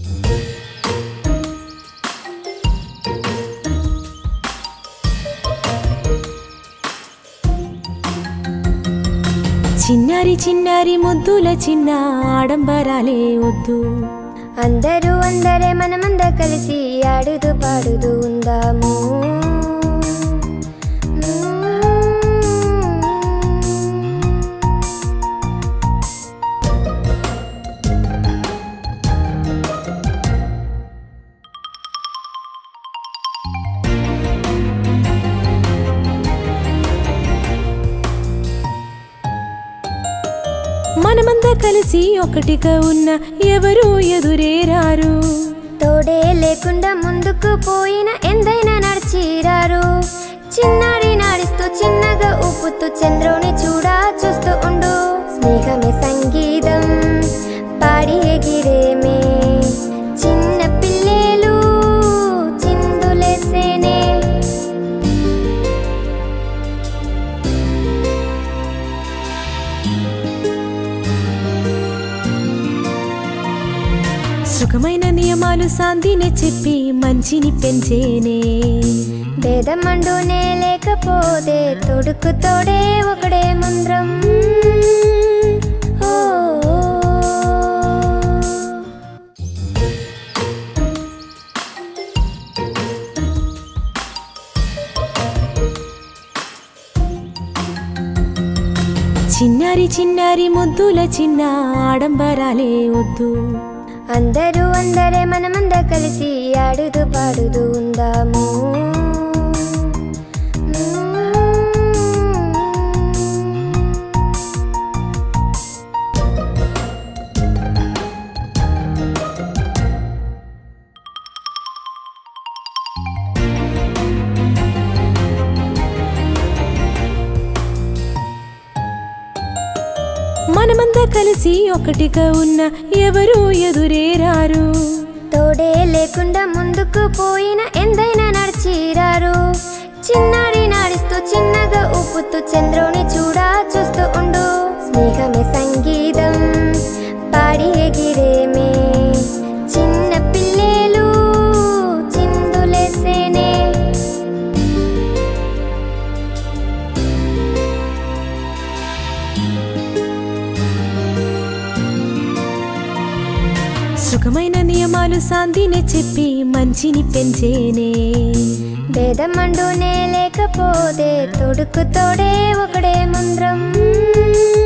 చిన్నారి చిన్నారి ముద్దుల చిన్న ఆడంబరాలే వద్దు అందరూ అందరే మనమంద కలిసి ఆడుతూ పాడుతూ ఉందాము మనమంతా కలిసి ఒకటిగా ఉన్న ఎవరు ఎదురేరారు తోడే లేకుండా ముందుకు పోయిన ఎందైనా నడిచిరారు చిన్నారి నాడిస్తూ చిన్నగా ఊపుతూ చంద్రుని చూడా చూస్తూ ఉండు స్నేహమే సంగీతం పాడి ఎగిరేమే చిన్న పిల్లేలు చిందులేసేనే సుఖమైన నియమాలు శాంతిని చెప్పి మంచిని పెంచేనే భేదమండునే లేకపోతే తొడుకు తోడే ఒకడే మంద్రం ఓ చిన్నారి చిన్నారి ముద్దుల చిన్న ఆడంబరాలే వద్దు అందరూ అందరే మనమంద కలిసి ఆడుతూ పాడుతూ ఉందాము మనమంతా కలిసి ఒకటిగా ఉన్న ఎవరు ఎదురేరారు తోడే లేకుండా ముందుకు పోయిన ఎందైనా నడిచిరారు చిన్నారి నాడిస్తూ చిన్నగా ఊపుతూ చంద్రుని చూడా చూస్తూ ఉండు స్నేహమే సంగీతం పాడి ఎగిరేమే చిన్న పిల్లేలు చిందులేసేనే సుఖమైన నియమాలు శాంతిని చెప్పి మంచిని పెంచేనే భేదమండునే లేకపోతే తొడుకు తోడే ఒకడే మంద్రం